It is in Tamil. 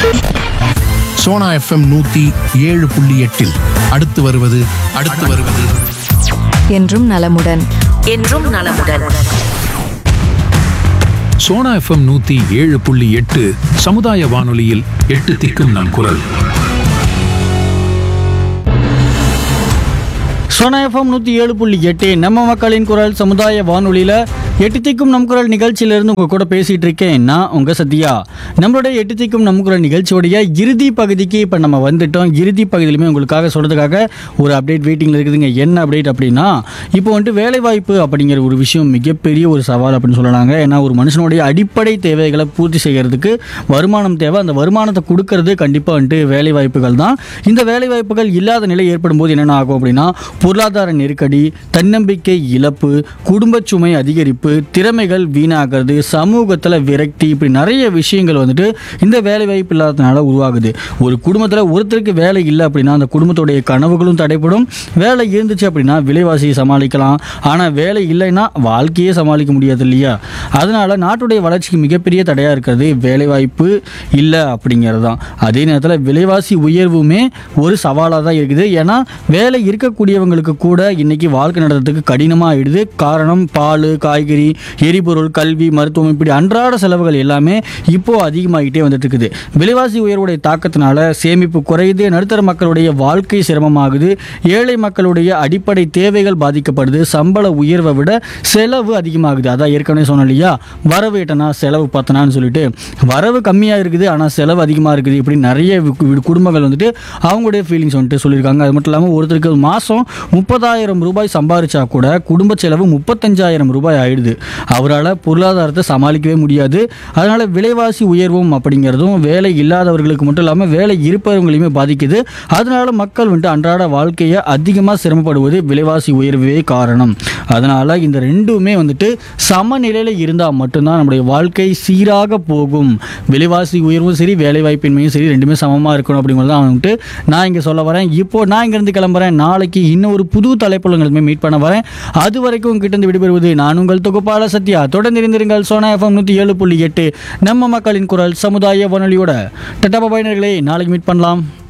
சோனா எஃப்எம் நூத்தி ஏழு புள்ளி எட்டில் அடுத்து வருவது அடுத்து வருவது என்றும் நலமுடன் என்றும் நலமுடன் சோனா எஃப்எம் நூத்தி ஏழு புள்ளி எட்டு சமுதாய வானொலியில் எட்டு திக்கும் நம் குரல் சோனா எஃப்எம் நூற்றி ஏழு புள்ளி எட்டு நம்ம மக்களின் குரல் சமுதாய வானொலியில் எட்டு திக்கும் நம் குரல் நிகழ்ச்சியிலேருந்து உங்கள் கூட பேசிகிட்டு இருக்கேன் நான் உங்கள் சத்யா நம்மளுடைய எட்டு திக்கும் நம் குரல் நிகழ்ச்சியோடைய இறுதி பகுதிக்கு இப்போ நம்ம வந்துட்டோம் இறுதி பகுதியிலுமே உங்களுக்காக சொல்கிறதுக்காக ஒரு அப்டேட் வெயிட்டிங்கில் இருக்குதுங்க என்ன அப்டேட் அப்படின்னா இப்போ வந்துட்டு வேலைவாய்ப்பு அப்படிங்கிற ஒரு விஷயம் மிகப்பெரிய ஒரு சவால் அப்படின்னு சொல்லலாங்க ஏன்னா ஒரு மனுஷனுடைய அடிப்படை தேவைகளை பூர்த்தி செய்கிறதுக்கு வருமானம் தேவை அந்த வருமானத்தை கொடுக்கறது கண்டிப்பாக வந்துட்டு வேலை வாய்ப்புகள் தான் இந்த வேலை வாய்ப்புகள் இல்லாத நிலை ஏற்படும் போது என்னென்ன ஆகும் அப்படின்னா பொருளாதார நெருக்கடி தன்னம்பிக்கை இழப்பு குடும்பச் சுமை அதிகரிப்பு திறமைகள் வீணாகிறது சமூகத்தில் விரக்தி இப்படி நிறைய விஷயங்கள் வந்துட்டு இந்த வேலை வாய்ப்பு இல்லாததுனால உருவாகுது ஒரு குடும்பத்தில் ஒருத்தருக்கு வேலை இல்லை அப்படின்னா அந்த குடும்பத்துடைய கனவுகளும் தடைப்படும் வேலை இருந்துச்சு அப்படின்னா விலைவாசியை சமாளிக்கலாம் ஆனால் வேலை இல்லைன்னா வாழ்க்கையே சமாளிக்க முடியாது இல்லையா அதனால நாட்டுடைய வளர்ச்சிக்கு மிகப்பெரிய தடையாக இருக்கிறது வேலைவாய்ப்பு இல்லை அப்படிங்கிறது தான் அதே நேரத்தில் விலைவாசி உயர்வுமே ஒரு சவாலாக தான் இருக்குது ஏன்னா வேலை இருக்கக்கூடியவங்களுக்கு கூட இன்னைக்கு வாழ்க்கை நடத்துறதுக்கு கடினமாக ஆயிடுது காரணம் பால் காய்கறி எரிபொருள் கல்வி மருத்துவம் இப்படி அன்றாட செலவுகள் எல்லாமே இப்போ அதிகமாகிட்டே வந்துட்டு இருக்குது விலைவாசி உயர்வுடைய தாக்கத்தினால சேமிப்பு குறையுது நடுத்தர மக்களுடைய வாழ்க்கை சிரமமாகுது ஏழை மக்களுடைய அடிப்படை தேவைகள் பாதிக்கப்படுது சம்பள உயர்வை விட செலவு அதிகமாகுது அதான் ஏற்கனவே சொன்னேன் இல்லையா வரவு எட்டனா செலவு பத்தனான்னு சொல்லிட்டு வரவு கம்மியாக இருக்குது ஆனால் செலவு அதிகமாக இருக்குது இப்படி நிறைய வி- வி- குடும்பங்கள் வந்துட்டு அவங்களுடைய ஃபீலிங்ஸ் வந்துட்டு சொல்லியிருக்காங்க அது மட்டும் இல்லாமல் ஒருத்தருக்கு மாதம் முப்பதாயிரம் ரூபாய் சம்பாதிச்சா கூட குடும்ப செலவு முப்பத்தஞ்சாயிரம் ரூபாய் ஆயிடுது அவரால் பொருளாதாரத்தை சமாளிக்கவே முடியாது அதனால விலைவாசி உயர்வும் அப்படிங்கிறதும் வேலை இல்லாதவர்களுக்கு மட்டும் இல்லாமல் வேலை இருப்பவங்களையுமே பாதிக்குது அதனால மக்கள் வந்துட்டு அன்றாட வாழ்க்கையை அதிகமாக சிரமப்படுவது விலைவாசி உயர்வே காரணம் அதனால இந்த ரெண்டுமே வந்துட்டு சமநிலையில் இருந்தால் மட்டும்தான் நம்முடைய வாழ்க்கை சீராக போகும் விலைவாசி உயர்வும் சரி வேலைவாய்ப்பின்மையும் சரி ரெண்டுமே சமமாக இருக்கணும் அப்படிங்கிறது தான் வந்துட்டு நான் இங்கே சொல்ல வரேன் இப்போ நான் இங்கேருந்து கிளம்புறேன் நாளைக்கு இன்னும் ஒரு புது தலைப்புலங்களுமே மீட் பண்ண வரேன் அது வரைக்கும் உங்ககிட்ட இருந்து விடுபெறுவது நான் உங்கள் தொகுப்பாளர் சத்யா தொடர்ந்து இருந்திருங்கள் சோனா எஃப்எம் நூற்றி ஏழு புள்ளி எட்டு நம்ம மக்களின் குரல் சமுதாய வானொலியோட டட்டா பயனர்களே நாளைக்கு மீட் பண்ணலாம்